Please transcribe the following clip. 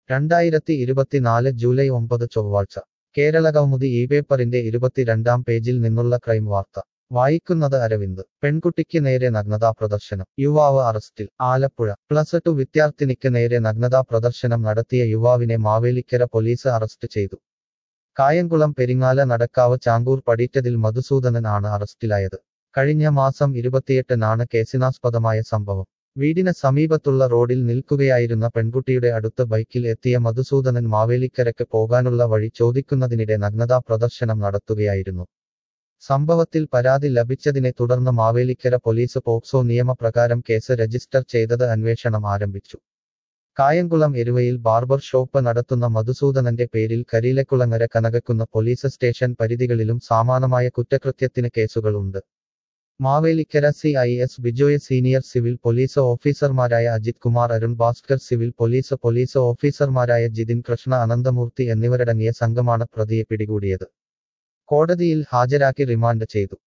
രണ്ടായിരത്തി ഇരുപത്തിനാല് ജൂലൈ ഒമ്പത് ചൊവ്വാഴ്ച കേരളകൗമുദി ഈ പേപ്പറിന്റെ ഇരുപത്തിരണ്ടാം പേജിൽ നിന്നുള്ള ക്രൈം വാർത്ത വായിക്കുന്നത് അരവിന്ദ് പെൺകുട്ടിക്ക് നേരെ നഗ്നതാ പ്രദർശനം യുവാവ് അറസ്റ്റിൽ ആലപ്പുഴ പ്ലസ് ടു വിദ്യാർത്ഥിനിക്ക് നേരെ നഗ്നതാ പ്രദർശനം നടത്തിയ യുവാവിനെ മാവേലിക്കര പോലീസ് അറസ്റ്റ് ചെയ്തു കായംകുളം പെരിങ്ങാല നടക്കാവ് ചാങ്കൂർ പടിറ്റതിൽ മധുസൂദനൻ ആണ് അറസ്റ്റിലായത് കഴിഞ്ഞ മാസം ഇരുപത്തിയെട്ടിനാണ് കേസിനാസ്പദമായ സംഭവം വീടിന് സമീപത്തുള്ള റോഡിൽ നിൽക്കുകയായിരുന്ന പെൺകുട്ടിയുടെ അടുത്ത് ബൈക്കിൽ എത്തിയ മധുസൂദനൻ മാവേലിക്കരയ്ക്ക് പോകാനുള്ള വഴി ചോദിക്കുന്നതിനിടെ നഗ്നതാ പ്രദർശനം നടത്തുകയായിരുന്നു സംഭവത്തിൽ പരാതി ലഭിച്ചതിനെ തുടർന്ന് മാവേലിക്കര പോലീസ് പോക്സോ നിയമപ്രകാരം കേസ് രജിസ്റ്റർ ചെയ്തത് അന്വേഷണം ആരംഭിച്ചു കായംകുളം എരുവയിൽ ബാർബർ ഷോപ്പ് നടത്തുന്ന മധുസൂദനന്റെ പേരിൽ കരിയിലക്കുളങ്ങര കനകക്കുന്ന പോലീസ് സ്റ്റേഷൻ പരിധികളിലും സമാനമായ കുറ്റകൃത്യത്തിന് കേസുകളുണ്ട് Mavelikkara C I S Bijoy senior civil police ഓഫീസർമാരായ Ajith Kumar Arun Bhaskar civil police police ഓഫീസർമാരായ ജിതിൻ കൃഷ്ണ അനന്തമൂർത്തി എന്നിവരടങ്ങിയ സംഘമാണ് പ്രതിയെ പിടികൂടിയത് കോടതിയിൽ ഹാജരാക്കി റിമാൻഡ് ചെയ്തു